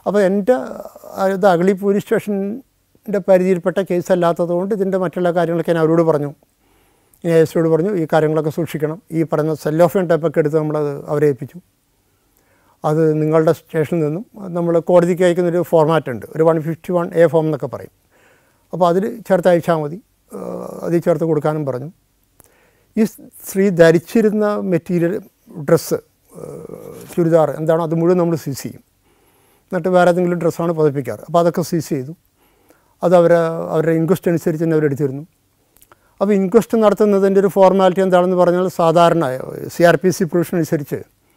അപ്പോൾ എൻ്റെ ഇത് അഗളി പോലീസ് സ്റ്റേഷൻ്റെ പരിധിയിൽപ്പെട്ട കേസ് അല്ലാത്തതുകൊണ്ട് ഇതിൻ്റെ മറ്റുള്ള കാര്യങ്ങളൊക്കെ ഞാൻ അവരോട് പറഞ്ഞു ഞാൻ എസിയോട് പറഞ്ഞു ഈ കാര്യങ്ങളൊക്കെ സൂക്ഷിക്കണം ഈ പറയുന്ന സെല്ലോഫിയൻ ടൈപ്പൊക്കെ എടുത്ത് നമ്മളത് അവരെ ഏൽപ്പിച്ചു അത് നിങ്ങളുടെ സ്റ്റേഷനിൽ നിന്നും നമ്മൾ കോടതിക്ക് അയക്കുന്നൊരു ഫോർമാറ്റ് ഉണ്ട് ഒരു one fifty one A form എന്നൊക്കെ പറയും അപ്പോൾ അതിൽ ചേർത്ത് അയച്ചാൽ മതി ഏഹ് അതിൽ ചേർത്ത് കൊടുക്കാനും പറഞ്ഞു ഈ സ്ത്രീ ധരിച്ചിരുന്ന മെറ്റീരിയൽ ഡ്രസ്സ് ചുരിദാർ എന്താണോ അത് മുഴുവൻ നമ്മൾ സീസ് ചെയ്യും എന്നിട്ട് വേറെ ഏതെങ്കിലും ഡ്രസ്സാണ് പതിപ്പിക്കാറ് അപ്പോൾ അതൊക്കെ സീസ് ചെയ്തു അത് അവർ അവരുടെ ഇൻക്വസ്റ്റ് അനുസരിച്ച് തന്നെ അവരെടുത്തിരുന്നു അപ്പോൾ ഇൻക്വസ്റ്റ് നടത്തുന്നതിൻ്റെ ഒരു ഫോർമാലിറ്റി എന്താണെന്ന് പറഞ്ഞാൽ സാധാരണ C R P C provision അനുസരിച്ച്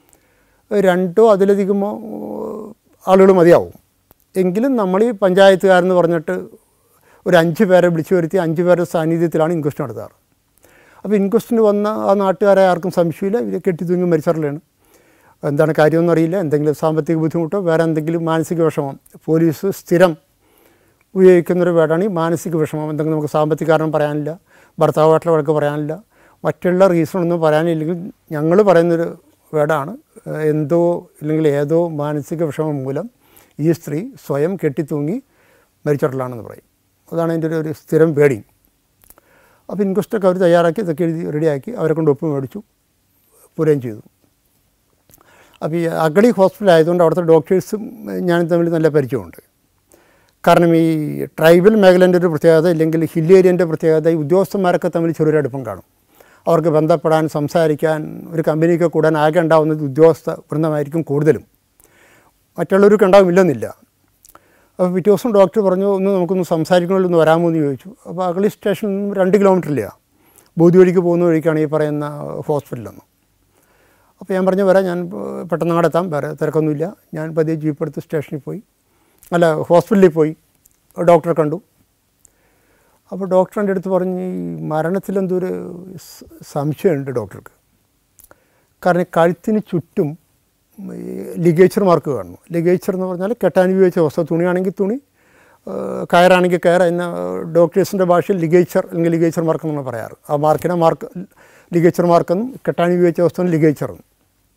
രണ്ടോ അതിലധികമോ ആളുകൾ മതിയാവും എങ്കിലും നമ്മൾ ഈ പഞ്ചായത്തുകാരെന്ന് പറഞ്ഞിട്ട് ഒരു അഞ്ച് പേരെ വിളിച്ചു വരുത്തി അഞ്ച് പേരുടെ സാന്നിധ്യത്തിലാണ് ഇൻക്വസ്റ്റ് നടത്താറ് അപ്പോൾ ഇൻക്വസ്റ്റിന് വന്ന ആ നാട്ടുകാരെ ആർക്കും സംശയമില്ല ഇവരെ കെട്ടിത്തൂങ്ങി മരിച്ചറിലാണ് എന്താണ് കാര്യമൊന്നും അറിയില്ല എന്തെങ്കിലും സാമ്പത്തിക ബുദ്ധിമുട്ടോ വേറെ എന്തെങ്കിലും മാനസിക വിഷമം പോലീസ് സ്ഥിരം ഉപയോഗിക്കുന്നൊരു വേർഡാണ് ഈ മാനസിക വിഷമം എന്തെങ്കിലും നമുക്ക് സാമ്പത്തിക കാരണം പറയാനില്ല ഭർത്താവായിട്ടുള്ള വഴക്ക് പറയാനില്ല മറ്റുള്ള റീസൺ ഒന്നും പറയാനില്ലെങ്കിൽ ഞങ്ങൾ പറയുന്നൊരു വേർഡാണ് ഏഹ് എന്തോ ഇല്ലെങ്കിൽ ഏതോ മാനസിക വിഷമം മൂലം ഈ സ്ത്രീ സ്വയം കെട്ടിത്തൂങ്ങി മരിച്ചിട്ടുള്ളതാണെന്ന് പറയും അതാണ് എൻ്റെ ഒരു ഒരു സ്ഥിരം പേടി അപ്പോൾ ഇൻക്വസ്റ്റൊക്കെ അവർ തയ്യാറാക്കി ഇതൊക്കെ എഴുതി റെഡിയാക്കി അവരെ കൊണ്ട് ഒപ്പ് മേടിച്ചു പുരയും ചെയ്തു അപ്പോൾ ഈ അഗളി ഹോസ്പിറ്റൽ ആയതുകൊണ്ട് അവിടുത്തെ ഡോക്ടേഴ്സും ഞാനും തമ്മിൽ നല്ല പരിചയമുണ്ട് കാരണം ഈ ട്രൈബൽ മേഖലേൻ്റെ ഒരു പ്രത്യേകത ഇല്ലെങ്കിൽ ഹിൽ ഏരിയൻ്റെ പ്രത്യേകത ഈ ഉദ്യോഗസ്ഥന്മാരൊക്കെ തമ്മിൽ ചെറിയൊരു അടുപ്പം കാണും അവർക്ക് ബന്ധപ്പെടാൻ സംസാരിക്കാൻ ഒരു കമ്പനിക്ക് കൂടാൻ ആകെ ഉണ്ടാവുന്നത് ഉദ്യോഗസ്ഥ വൃന്ദമായിരിക്കും കൂടുതലും മറ്റുള്ളവർക്ക് ഉണ്ടാവില്ലെന്നില്ല അപ്പോൾ പിറ്റേ ദിവസം ഡോക്ടർ പറഞ്ഞു ഒന്ന് നമുക്കൊന്ന് സംസാരിക്കണമല്ലോ ഒന്ന് വരാമോ എന്ന് ചോദിച്ചു അപ്പോൾ അഗളി സ്റ്റേഷൻ രണ്ട് കിലോമീറ്ററില്ല ബോധി വഴിക്ക് പോകുന്ന വഴിക്കാണ് ഈ പറയുന്ന ഹോസ്പിറ്റലൊന്നും അപ്പോൾ ഞാൻ പറഞ്ഞു വരാം ഞാൻ പെട്ടെന്ന് അങ്ങോട്ട് എത്താം വേറെ തിരക്കൊന്നുമില്ല ഞാൻ പതിയെ ജീപ്പ് എടുത്ത് സ്റ്റേഷനിൽ പോയി അല്ല ഹോസ്പിറ്റലിൽ പോയി ഡോക്ടറെ കണ്ടു അപ്പോൾ ഡോക്ടർ എൻ്റെ അടുത്ത് പറഞ്ഞ് ഈ മരണത്തിലെന്തോ ഒരു സ- സംശയമുണ്ട് ഡോക്ടർക്ക് കാരണം ഈ കഴുത്തിന് ചുറ്റും ഈ ലിഗേച്ചർ മാർക്ക് കാണുന്നു ലിഗേച്ചർ എന്ന് പറഞ്ഞാൽ കെട്ടാൻ ഉപയോഗിച്ച വസ്തു തുണിയാണെങ്കിൽ തുണി ഏഹ് കയറാണെങ്കിൽ കയർ എന്ന ഡോക്ടേഴ്സിൻ്റെ ഭാഷയിൽ ലിഗേച്ചർ അല്ലെങ്കിൽ ലിഗേച്ചർ മാർക്ക് എന്നാണ് പറയാറ് ആ മാർക്കിനെ മാർക്ക് ലിഗേച്ചർ മാർക്കെന്നും കെട്ടാൻ ഉപയോഗിച്ച വസ്തുവിന് ലിഗേച്ചർ എന്നും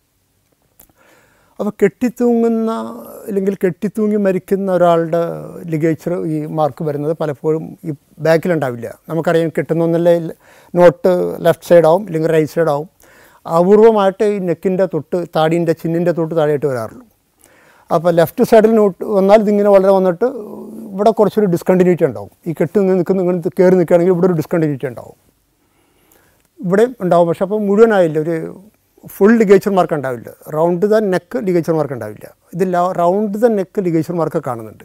അപ്പോൾ കെട്ടിത്തൂങ്ങുന്ന അല്ലെങ്കിൽ കെട്ടിത്തൂങ്ങി മരിക്കുന്ന ഒരാളുടെ ലിഗേച്ചർ ഈ മാർക്ക് വരുന്നത് പലപ്പോഴും ഈ ബാക്കിലുണ്ടാവില്ല നമുക്കറിയാം കെട്ടുന്നൊന്നല്ലേ നോട്ട് ലെഫ്റ്റ് സൈഡ് ആവും ഇല്ലെങ്കിൽ റൈറ്റ് സൈഡ് ആവും അപൂർവമായിട്ട് ഈ നെക്കിൻ്റെ തൊട്ട് താടീൻ്റെ ചിന്നിൻ്റെ തൊട്ട് താഴെയായിട്ട് വരാറുള്ളൂ അപ്പോൾ ലെഫ്റ്റ് സൈഡിൽ നോട്ട് വന്നാൽ ഇതിങ്ങനെ വളരെ വന്നിട്ട് ഇവിടെ കുറച്ചൊരു ഡിസ്കണ്ടിന്യൂറ്റി ഉണ്ടാവും ഈ കെട്ട് നിൽക്കുന്ന ഇങ്ങനെ കയറി നിൽക്കുകയാണെങ്കിൽ ഇവിടെ ഒരു ഡിസ്കണ്ടിന്യൂറ്റി ഉണ്ടാവും ഇവിടെ ഉണ്ടാവും പക്ഷെ അപ്പോൾ മുഴുവനായില്ല ഒരു ഫുൾ ലിഗേച്ചർ മാർക്ക് ഉണ്ടാവില്ല round the neck ligature mark ഉണ്ടാവില്ല ഇത് round the neck ligature mark കാണുന്നുണ്ട്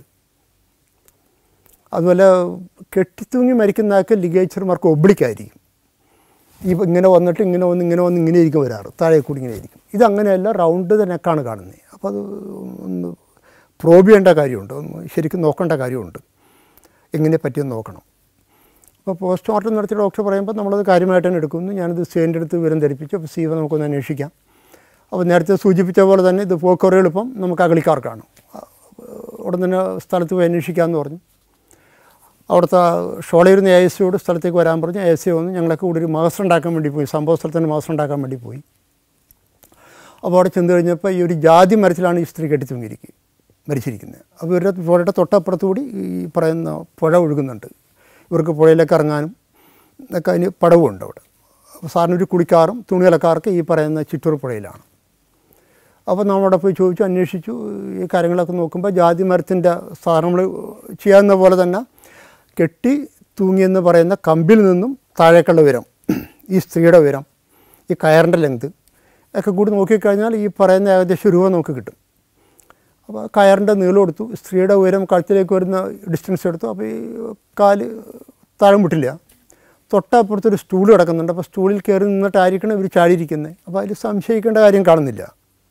അതുപോലെ കെട്ടിത്തൂങ്ങി മരിക്കുന്ന ആൾക്ക് ലിഗേച്ചർ മാർക്ക് ഒബ്ലിക്കായിരിക്കും ഈ ഇങ്ങനെ വന്നിട്ട് ഇങ്ങനെ വന്ന് ഇങ്ങനെ വന്ന് ഇങ്ങനെ ഇരിക്കും വരാറ് താഴെ കൂടി ഇങ്ങനെ ഇരിക്കും ഇത് അങ്ങനെയല്ല റൗണ്ട് ദ നെക്കാണ് കാണുന്നത് അപ്പോൾ അത് ഒന്ന് പ്രോബ് ചെയ്യേണ്ട കാര്യമുണ്ട് ഒന്ന് ശരിക്കും നോക്കേണ്ട കാര്യമുണ്ട് എങ്ങനെ പറ്റിയെന്ന് നോക്കണം അപ്പോൾ പോസ്റ്റ്മോർട്ടം നടത്തിയ ഡോക്ടർ പറയുമ്പോൾ നമ്മളത് കാര്യമായിട്ട് തന്നെ എടുക്കുന്നു ഞാനിത് സീൻ്റെ അടുത്ത് വിവരം ധരിപ്പിച്ചു അപ്പോൾ സീവ നമുക്കൊന്ന് അന്വേഷിക്കാം അപ്പോൾ നേരത്തെ സൂചിപ്പിച്ച പോലെ തന്നെ ഇത് പോക്കൊരു എളുപ്പം നമുക്ക് അഗളിക്കാർക്കാണ് ഉടൻ തന്നെ സ്ഥലത്ത് പോയി അന്വേഷിക്കാമെന്ന് പറഞ്ഞു അവിടുത്തെ ഷോളയിരുന്ന എ എസ് സിയോട് സ്ഥലത്തേക്ക് വരാൻ പറഞ്ഞു എ എസ് സി വന്ന് ഞങ്ങളൊക്കെ കൂടി ഒരു മാസ്റ്റർ ഉണ്ടാക്കാൻ വേണ്ടി പോയി സംഭവ സ്ഥലത്തിന് മാസ്റ്റർ ഉണ്ടാക്കാൻ വേണ്ടി പോയി അപ്പോൾ അവിടെ ചെന്ന് കഴിഞ്ഞപ്പോൾ ഈ ഒരു ജാതി മരത്തിലാണ് ഈ സ്ത്രീ കെട്ടി തൂങ്ങിയിരിക്കുക മരിച്ചിരിക്കുന്നത് അപ്പോൾ ഇവരുടെ പുഴയുടെ തൊട്ടപ്പുറത്ത് കൂടി ഈ പറയുന്ന പുഴ ഒഴുകുന്നുണ്ട് ഇവർക്ക് പുഴയിലേക്ക് ഇറങ്ങാനും ഒക്കെ അതിന് പടവുമുണ്ട് അവിടെ അപ്പോൾ സാറിന് ഒരു കുളിക്കാറും തുണി അലക്കാർക്ക് ഈ പറയുന്ന ചിറ്റൂർ പുഴയിലാണ് അപ്പോൾ നമ്മൾ അവിടെ പോയി ചോദിച്ചു അന്വേഷിച്ചു ഈ കാര്യങ്ങളൊക്കെ നോക്കുമ്പോൾ ജാതി മരത്തിൻ്റെ സാധനം നമ്മൾ ചെയ്യാവുന്ന പോലെ തന്നെ കെട്ടി തൂങ്ങിയെന്ന് പറയുന്ന കമ്പിൽ നിന്നും താഴേക്കുള്ള ഉയരം ഈ സ്ത്രീയുടെ ഉയരം ഈ കയറിൻ്റെ ലെങ്ത് ഒക്കെ കൂടി നോക്കിക്കഴിഞ്ഞാൽ ഈ പറയുന്ന ഏകദേശം രൂപ നമുക്ക് കിട്ടും അപ്പോൾ കയറിൻ്റെ നീളം എടുത്തു സ്ത്രീയുടെ ഉയരം കഴുത്തിലേക്ക് വരുന്ന ഡിസ്റ്റൻസ് എടുത്തു അപ്പോൾ ഈ കാല് താഴെ മുട്ടില്ല തൊട്ടപ്പുറത്തൊരു സ്റ്റൂൾ കിടക്കുന്നുണ്ട് അപ്പോൾ സ്റ്റൂളിൽ കയറി നിന്നിട്ടായിരിക്കണം ഇവർ ചാടിയിരിക്കുന്നത് അപ്പോൾ അതിൽ സംശയിക്കേണ്ട കാര്യം കാണുന്നില്ല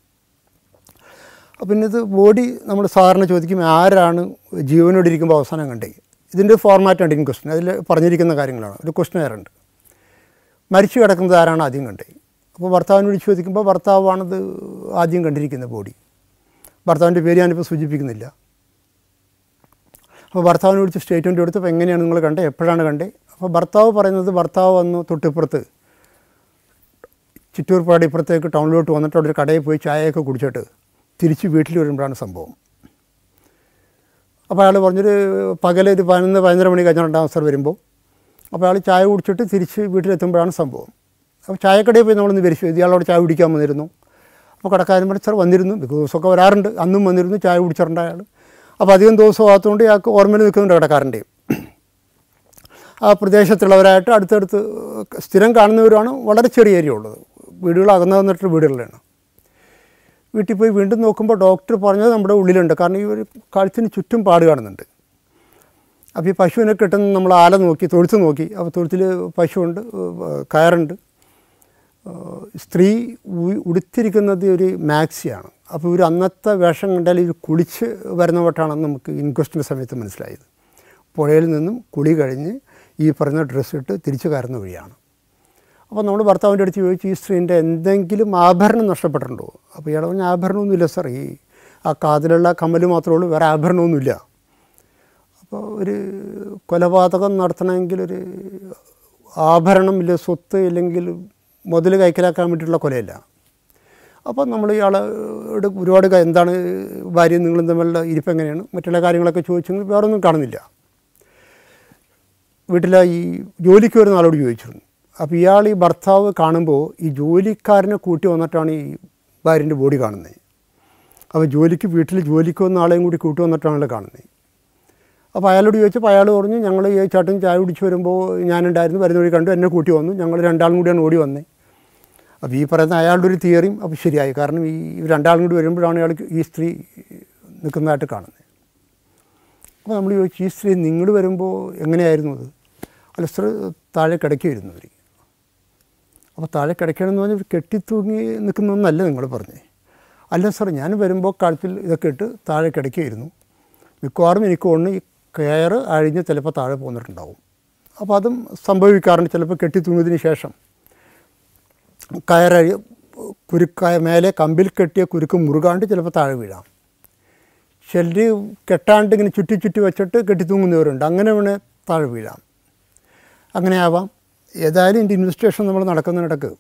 അപ്പോൾ പിന്നെ ഇത് ബോഡി നമ്മൾ സാധാരണ ചോദിക്കും ആരാണ് ജീവനോടെ ഇരിക്കുമ്പോൾ അവസാനം കണ്ടേ ഇതിൻ്റെ ഫോർമാറ്റ് ഉണ്ട് ഇൻ ക്വസ്റ്റൻ അതിൽ പറഞ്ഞിരിക്കുന്ന കാര്യങ്ങളാണ് ഒരു ക്വസ്റ്റൻ ഉണ്ട് മരിച്ചു കിടക്കുന്നത് ആരാണ് ആദ്യം കണ്ടേ അപ്പോൾ ഭർത്താവിനെ വിളിച്ച് ചോദിക്കുമ്പോൾ ഭർത്താവാണിത് ആദ്യം കണ്ടിരിക്കുന്ന ബോഡി ഭർത്താവിൻ്റെ പേര് ഞാനിപ്പോൾ സൂചിപ്പിക്കുന്നില്ല അപ്പോൾ ഭർത്താവിനെ വിളിച്ച് സ്റ്റേറ്റ്മെൻറ്റ് കൊടുത്തപ്പോൾ എങ്ങനെയാണ് നിങ്ങൾ കണ്ടേ എപ്പോഴാണ് കണ്ടേ അപ്പോൾ ഭർത്താവ് പറയുന്നത് ഭർത്താവ് വന്നു തൊട്ടിപ്പുറത്ത് ചിറ്റൂർ പാടി ഇപ്പുറത്തേക്ക് ടൗണിലോട്ട് വന്നിട്ട് അവിടെ ഒരു കടയിൽ പോയി ചായയൊക്കെ കുടിച്ചിട്ട് തിരിച്ച് വീട്ടിൽ വരുമ്പോഴാണ് സംഭവം അപ്പോൾ അയാൾ പറഞ്ഞൊരു പകലൊരു പതിനൊന്ന് പതിനൊന്നര മണി കഴിഞ്ഞ രണ്ടാം അവസരം വരുമ്പോൾ അപ്പോൾ അയാൾ ചായ കുടിച്ചിട്ട് തിരിച്ച് വീട്ടിലെത്തുമ്പോഴാണ് സംഭവം അപ്പോൾ ചായക്കടയിൽ പോയി നമ്മളൊന്ന് വരിച്ചു ഇയാളോട് ചായ കുടിക്കാൻ വന്നിരുന്നു അപ്പോൾ കടക്കാരൻ പറഞ്ഞു സാർ വന്നിരുന്നു മിക്ക ദിവസമൊക്കെ വരാറുണ്ട് അന്നും വന്നിരുന്നു ചായ കുടിച്ചിട്ടുണ്ട് അയാൾ അപ്പോൾ അധികം ദിവസം ആകത്തുകൊണ്ട് ഇയാൾക്ക് ഓർമ്മയിൽ നിൽക്കുന്നുണ്ട് കടക്കാരൻ്റെയും ആ പ്രദേശത്തുള്ളവരായിട്ട് അടുത്തടുത്ത് സ്ഥിരം കാണുന്നവരാണ് വളരെ ചെറിയ ഏരിയ ഉള്ളത് വീടുകൾ അകന്നു വന്നിട്ടുള്ള വീടുകളാണ് വീട്ടിൽ പോയി വീണ്ടും നോക്കുമ്പോൾ ഡോക്ടർ പറഞ്ഞത് നമ്മുടെ ഉള്ളിലുണ്ട് കാരണം ഈ ഒരു കഴുത്തിന് ചുറ്റും പാട് കാണുന്നുണ്ട് അപ്പോൾ ഈ പശുവിനെ കിട്ടുന്ന നമ്മൾ ആല നോക്കി തൊഴുത്ത് നോക്കി അപ്പോൾ തൊഴുത്തിൽ പശുവുണ്ട് ഏഹ് കയറുണ്ട് ഏഹ് സ്ത്രീ ഉ- ഉടുത്തിരിക്കുന്നത് ഒരു മാക്സിയാണ് അപ്പോൾ ഇവർ അന്നത്തെ വേഷം കണ്ടാൽ ഇത് കുളിച്ച് വരുന്നവട്ടാണെന്ന് നമുക്ക് ഇൻക്വസ്റ്റിൻ്റെ സമയത്ത് മനസ്സിലായത് പുഴയിൽ നിന്നും കുളി കഴിഞ്ഞ് ഈ പറഞ്ഞ ഡ്രസ്സ് ഇട്ട് തിരിച്ചു കയറുന്ന വഴിയാണ് അപ്പോൾ നമ്മൾ ഭർത്താവിൻ്റെ അടുത്ത് ചോദിച്ചു ഈ സ്ത്രീൻ്റെ എന്തെങ്കിലും ആഭരണം നഷ്ടപ്പെട്ടിട്ടുണ്ടോ അപ്പോൾ ഇയാൾ പറഞ്ഞ ആഭരണമൊന്നുമില്ല സാർ ഈ ആ കാതിലുള്ള കമ്മൽ മാത്രമേ ഉള്ളൂ വേറെ ആഭരണമൊന്നുമില്ല അപ്പോൾ ഒരു കൊലപാതകം നടത്തണമെങ്കിൽ ഒരു ആഭരണം ഇല്ല സ്വത്ത് ഇല്ലെങ്കിൽ മുതൽ കൈക്കലാക്കാൻ വേണ്ടിയിട്ടുള്ള കൊലയല്ല അപ്പോൾ നമ്മൾ ഇയാളോട് ഒരുപാട് ക- എന്താണ് ഭാര്യയും നിങ്ങളും തമ്മിലുള്ള ഇരിപ്പ് എങ്ങനെയാണ് മറ്റുള്ള കാര്യങ്ങളൊക്കെ ചോദിച്ചെങ്കിൽ വേറെ ഒന്നും കാണുന്നില്ല വീട്ടിലെ ഈ ജോലിക്ക് വരുന്ന ആളോട് ചോദിച്ചിരുന്നു അപ്പോൾ ഇയാൾ ഈ ഭർത്താവ് കാണുമ്പോൾ ഈ ജോലിക്കാരനെ കൂട്ടി വന്നിട്ടാണ് ഈ ഭാര്യൻ്റെ ബോഡി കാണുന്നത് അപ്പോൾ ജോലിക്ക് വീട്ടിൽ ജോലിക്ക് വന്ന ആളെയും കൂടി കൂട്ടി വന്നിട്ടാണല്ലോ കാണുന്നത് അപ്പോൾ അയാളോട് ചോദിച്ചപ്പോൾ അയാൾ പറഞ്ഞു ഞങ്ങൾ ഈ ചേട്ടൻ ചായ കുടിച്ച് വരുമ്പോൾ ഞാനുണ്ടായിരുന്നു വരുന്ന വഴി കണ്ടു എന്നെ കൂട്ടി വന്നു ഞങ്ങൾ രണ്ടാളും കൂടിയാണ് ഓടി വന്നത് അപ്പോൾ ഈ പറയുന്ന അയാളുടെ ഒരു തിയറിയും അപ്പോൾ ശരിയായി കാരണം ഈ ഇവർ രണ്ടാളും കൂടി വരുമ്പോഴാണ് അയാൾ ഈ സ്ത്രീ നിൽക്കുന്നതായിട്ട് കാണുന്നത് അപ്പോൾ നമ്മൾ ചോദിച്ചു ഈ സ്ത്രീ നിങ്ങൾ വരുമ്പോൾ എങ്ങനെയായിരുന്നു അത് അല്ല സ്ത്രീ താഴെ കിടക്കുമായിരുന്നു അവർ അപ്പോൾ താഴെ കിടക്കണമെന്ന് പറഞ്ഞാൽ കെട്ടിത്തൂങ്ങി നിൽക്കുന്നൊന്നല്ല നിങ്ങൾ പറഞ്ഞേ അല്ല സാർ ഞാൻ വരുമ്പോൾ കഴുത്തിൽ ഇതൊക്കെ ഇട്ട് താഴെ കിടക്കുകയായിരുന്നു മിക്കവാറും എനിക്ക് ഒന്ന് ഈ കയറ് അഴിഞ്ഞ് ചിലപ്പോൾ താഴെ പോന്നിട്ടുണ്ടാവും അപ്പോൾ അതും സംഭവിക്കാറുണ്ട് ചിലപ്പോൾ കെട്ടിത്തൂങ്ങിയതിന് ശേഷം കയറഴി കുരുക്കായ മേലെ കമ്പിൽ കെട്ടിയ കുരുക്ക് മുറുകാണ്ട് ചിലപ്പോൾ താഴെ വീഴാം ചിലർ കെട്ടാണ്ട് ഇങ്ങനെ ചുറ്റി ചുറ്റി വെച്ചിട്ട് കെട്ടിത്തൂങ്ങുന്നവരുണ്ട് അങ്ങനെ വേണേൽ താഴെ വീഴാം അങ്ങനെ ആവാം ഏതായാലും ഇതിൻ്റെ ഇൻവെസ്റ്റിഗേഷൻ നമ്മൾ നടക്കുന്നിടക്ക്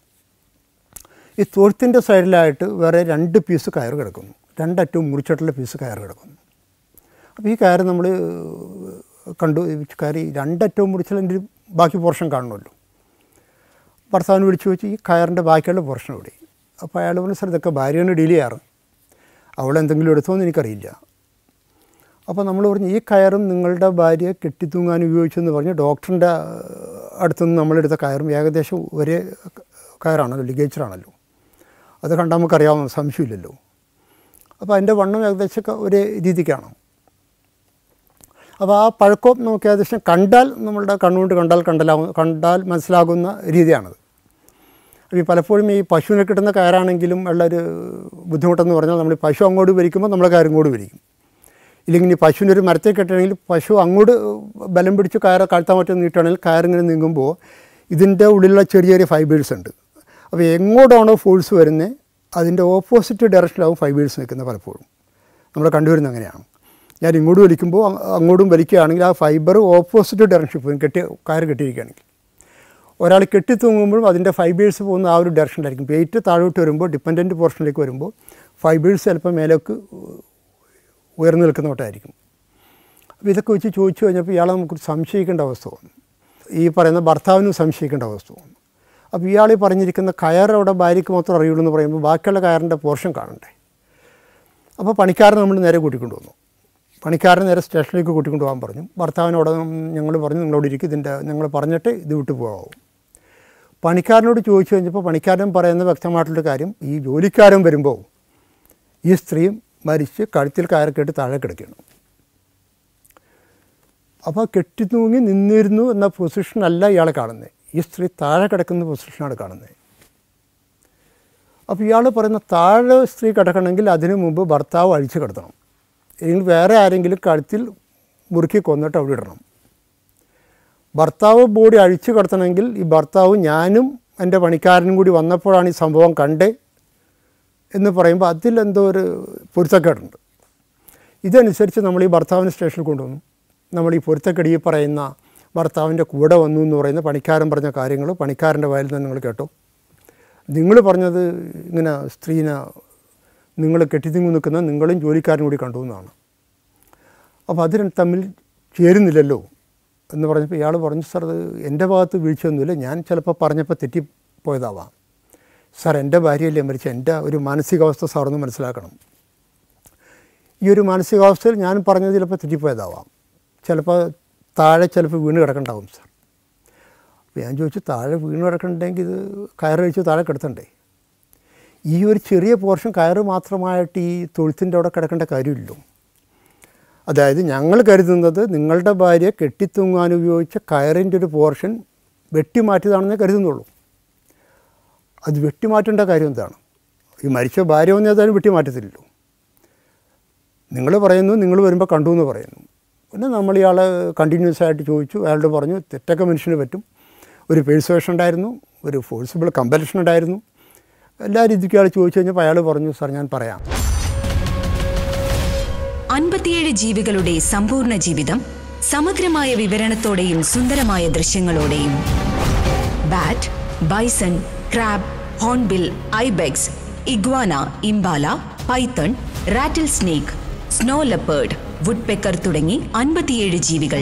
ഈ തൊഴുത്തിൻ്റെ സൈഡിലായിട്ട് വേറെ രണ്ട് പീസ് കയർ കിടക്കുന്നു രണ്ടറ്റവും മുറിച്ചിട്ടുള്ള പീസ് കയർ കിടക്കുന്നു അപ്പോൾ ഈ കയർ നമ്മൾ കണ്ടു ഈ കയർ ഈ രണ്ടറ്റവും മുറിച്ചതിൻ്റെ ബാക്കി പോർഷൻ കാണണമല്ലോ ഭർത്താവിന് വിളിച്ചു വെച്ച് ഈ കയറിൻ്റെ ബാക്കിയുള്ള പോർഷൻ ഇവിടെ അപ്പോൾ അയാൾ പറഞ്ഞ സാർ ഇതൊക്കെ ഭാര്യയാണ് ഡീൽ ചെയ്യാറ് അവൾ എന്തെങ്കിലും എടുത്തോന്ന് എനിക്കറിയില്ല അപ്പോൾ നമ്മൾ പറഞ്ഞു ഈ കയറും നിങ്ങളുടെ ഭാര്യ കെട്ടിത്തൂങ്ങാൻ ഉപയോഗിച്ചെന്ന് പറഞ്ഞ് ഡോക്ടറിൻ്റെ അടുത്തുനിന്ന് നമ്മളെടുത്ത കയറും ഏകദേശം ഒരേ കയറാണല്ലോ ലിഗേച്ചറാണല്ലോ അത് കണ്ടാൽ നമുക്കറിയാവുന്ന സംശയമില്ലല്ലോ അപ്പോൾ അതിൻ്റെ വണ്ണം ഏകദേശം ഒക്കെ ഒരേ രീതിക്കാണ് അപ്പോൾ ആ പഴക്കം നമുക്ക് ഏകദേശം കണ്ടാൽ നമ്മളുടെ കണ്ണുകൊണ്ട് കണ്ടാൽ കണ്ടലാവുന്ന കണ്ടാൽ മനസ്സിലാകുന്ന രീതിയാണത് അപ്പോൾ ഈ പലപ്പോഴും ഈ പശുവിനെ കിട്ടുന്ന കയറാണെങ്കിലും ഉള്ളൊരു ബുദ്ധിമുട്ടെന്ന് പറഞ്ഞാൽ നമ്മൾ ഈ പശു അങ്ങോട്ട് ഭരിക്കുമ്പോൾ നമ്മൾ കയർ ഇങ്ങോട്ട് ഭരിക്കും ഇല്ലെങ്കിൽ ഇനി പശുവിൻ്റെ ഒരു മരത്തിൽ കെട്ടണമെങ്കിൽ പശു അങ്ങോട്ട് ബലം പിടിച്ച് കയർ കഴുത്താൻ പറ്റുന്ന നീട്ടുകയാണെങ്കിൽ കയറിങ്ങനെ നീങ്ങുമ്പോൾ ഇതിൻ്റെ ഉള്ളിലുള്ള ചെറിയ ചെറിയ ഫൈബേഴ്സ് ഉണ്ട് അപ്പോൾ എങ്ങോട്ടാണോ ഫോഴ്സ് വരുന്നത് അതിൻ്റെ ഓപ്പോസിറ്റ് ഡയറക്ഷനിലാവും ഫൈബേഴ്സ് നിൽക്കുന്നത് പലപ്പോഴും നമ്മൾ കണ്ടുവരുന്നത് അങ്ങനെയാണ് ഞാൻ ഇങ്ങോട്ട് വലിക്കുമ്പോൾ അ- അങ്ങോട്ടും വലിക്കുകയാണെങ്കിൽ ആ ഫൈബർ ഓപ്പോസിറ്റ് ഡയറക്ഷൻ പോകും കെട്ടി കയറ് കെട്ടിയിരിക്കുകയാണെങ്കിൽ ഒരാൾ കെട്ടി തൂങ്ങുമ്പോഴും അതിൻ്റെ ഫൈബേഴ്സ് പോകുന്ന ആ ഒരു ഡയറക്ഷനിലായിരിക്കും വെയിറ്റ് താഴോട്ട് വരുമ്പോൾ ഡിപ്പെൻഡൻറ്റ് പോർഷനിലേക്ക് വരുമ്പോൾ ഫൈബേഴ്സ് ചിലപ്പോൾ മേലേക്ക് ഉയർന്നു നിൽക്കുന്നവട്ടായിരിക്കും അപ്പോൾ ഇതൊക്കെ വെച്ച് ചോദിച്ചു കഴിഞ്ഞപ്പോൾ ഇയാളെ നമുക്ക് സംശയിക്കേണ്ട അവസ്ഥ വന്നു ഈ പറയുന്ന ഭർത്താവിനും സംശയിക്കേണ്ട അവസ്ഥ വന്നു അപ്പോൾ ഇയാൾ ഈ പറഞ്ഞിരിക്കുന്ന കയർ അവിടെ ഭാര്യയ്ക്ക് മാത്രം അറിയുള്ളൂ എന്ന് പറയുമ്പോൾ ബാക്കിയുള്ള കയറിൻ്റെ പോർഷൻ കാണണ്ടേ അപ്പോൾ പണിക്കാരനെ നമ്മൾ നേരെ കൂട്ടിക്കൊണ്ട് വന്നു പണിക്കാരനെ നേരെ സ്റ്റേഷനിലേക്ക് കൂട്ടിക്കൊണ്ട് പോകാൻ പറഞ്ഞു ഭർത്താവിനോട് ഞങ്ങൾ പറഞ്ഞു നിങ്ങളോട് ഇരിക്കും ഇതിൻ്റെ ഞങ്ങൾ പറഞ്ഞിട്ട് ഇത് വിട്ടു പോകാവൂ പണിക്കാരനോട് ചോദിച്ചു കഴിഞ്ഞപ്പോൾ പണിക്കാരൻ പറയുന്ന വ്യക്തമായിട്ടുള്ളൊരു കാര്യം ഈ ജോലിക്കാരൻ വരുമ്പോൾ ഈ സ്ത്രീയും മരിച്ച് കഴുത്തിൽ കയറക്കെട്ട് താഴെ കിടക്കുകയാണ് അപ്പോൾ കെട്ടിത്തൂങ്ങി നിന്നിരുന്നു എന്ന പൊസിഷനല്ല ഇയാളെ കാണുന്നത് ഈ സ്ത്രീ താഴെ കിടക്കുന്ന പൊസിഷനാണ് കാണുന്നത് അപ്പോൾ ഇയാൾ പറയുന്ന താഴെ സ്ത്രീ കിടക്കണമെങ്കിൽ അതിനു മുമ്പ് ഭർത്താവ് അഴിച്ചു കിടത്തണം അല്ലെങ്കിൽ വേറെ ആരെങ്കിലും കഴുത്തിൽ മുറുക്കി കൊന്നിട്ട് അവിടെ ഇടണം ഭർത്താവ് ബോഡി അഴിച്ചു കിടത്തണമെങ്കിൽ ഈ ഭർത്താവ് ഞാനും എൻ്റെ പണിക്കാരനും കൂടി വന്നപ്പോഴാണ് ഈ സംഭവം കണ്ടേ എന്ന് പറയുമ്പോൾ അതിലെന്തോ ഒരു പൊരുത്തക്കേടുണ്ട് ഇതനുസരിച്ച് നമ്മൾ ഈ ഭർത്താവിനെ സ്റ്റേഷനിൽ കൊണ്ടുവന്നു നമ്മൾ ഈ പൊരുത്തക്കെടി ഈ പറയുന്ന ഭർത്താവിൻ്റെ കൂടെ വന്നു എന്ന് പറയുന്ന പണിക്കാരൻ പറഞ്ഞ കാര്യങ്ങൾ പണിക്കാരൻ്റെ വായിൽ നിന്ന് നിങ്ങൾ കേട്ടു നിങ്ങൾ പറഞ്ഞത് ഇങ്ങനെ സ്ത്രീനെ നിങ്ങൾ കെട്ടിത്തിങ്ങി നിൽക്കുന്ന നിങ്ങളും ജോലിക്കാരനും കൂടി കണ്ടു എന്നാണ് അപ്പോൾ അത് രണ്ട് തമ്മിൽ ചേരുന്നില്ലല്ലോ എന്ന് പറഞ്ഞപ്പോൾ ഇയാൾ പറഞ്ഞു സാർ അത് എൻ്റെ ഭാഗത്ത് വീഴ്ചയൊന്നുമില്ല ഞാൻ ചിലപ്പോൾ പറഞ്ഞപ്പോൾ തെറ്റിപ്പോയതാവാം സാർ എൻ്റെ ഭാര്യയല്ലേ മരിച്ച എൻ്റെ ഒരു മാനസികാവസ്ഥ സാറൊന്ന് മനസ്സിലാക്കണം ഈ ഒരു മാനസികാവസ്ഥയിൽ ഞാൻ പറഞ്ഞത് ചിലപ്പോൾ തെറ്റിപ്പോയതാവാം ചിലപ്പോൾ താഴെ ചിലപ്പോൾ വീണ് കിടക്കണ്ടാവും സാർ അപ്പോൾ ഞാൻ ചോദിച്ചു താഴെ വീണ് കിടക്കണ്ടെങ്കിൽ ഇത് കയറ് കഴിച്ച് താഴെ കിടത്തണ്ടേ ഈ ഒരു ചെറിയ പോർഷൻ കയറ് മാത്രമായിട്ട് ഈ തൊഴുത്തിൻ്റെ അവിടെ കിടക്കേണ്ട കാര്യമില്ലല്ലോ അതായത് ഞങ്ങൾ കരുതുന്നത് നിങ്ങളുടെ ഭാര്യ കെട്ടിത്തൂങ്ങാൻ ഉപയോഗിച്ച കയറിൻ്റെ ഒരു പോർഷൻ വെട്ടിമാറ്റിയതാണെന്നേ കരുതുന്നുള്ളൂ അത് വെട്ടിമാറ്റേണ്ട കാര്യം എന്താണ് ഈ മരിച്ച ഭാര്യ ഒന്നും ഏതായാലും വെട്ടിമാറ്റത്തില്ലല്ലോ നിങ്ങൾ പറയുന്നു നിങ്ങൾ വരുമ്പോൾ കണ്ടു എന്ന് പറയുന്നു പിന്നെ നമ്മൾ ഇയാളെ കണ്ടിന്യൂസ് ആയിട്ട് ചോദിച്ചു അയാളോട് പറഞ്ഞു തെറ്റൊക്കെ മനുഷ്യന് പറ്റും ഒരു പേഴ്സുവേഷൻ ഉണ്ടായിരുന്നു ഒരു ഫോഴ്സിബിൾ കമ്പൽഷൻ ഉണ്ടായിരുന്നു എല്ലാ രീതിക്കും അയാൾ ചോദിച്ചു കഴിഞ്ഞപ്പോൾ അയാൾ പറഞ്ഞു സാർ ഞാൻ പറയാം അൻപത്തിയേഴ് ജീവികളുടെ സമ്പൂർണ്ണ ജീവിതം സമഗ്രമായ വിവരണത്തോടെയും സുന്ദരമായ ദൃശ്യങ്ങളോടെയും bat bison crab hornbill ibex iguana impala python rattlesnake snow leopard woodpecker തുടങ്ങി അൻപത്തിയേഴ് ജീവികൾ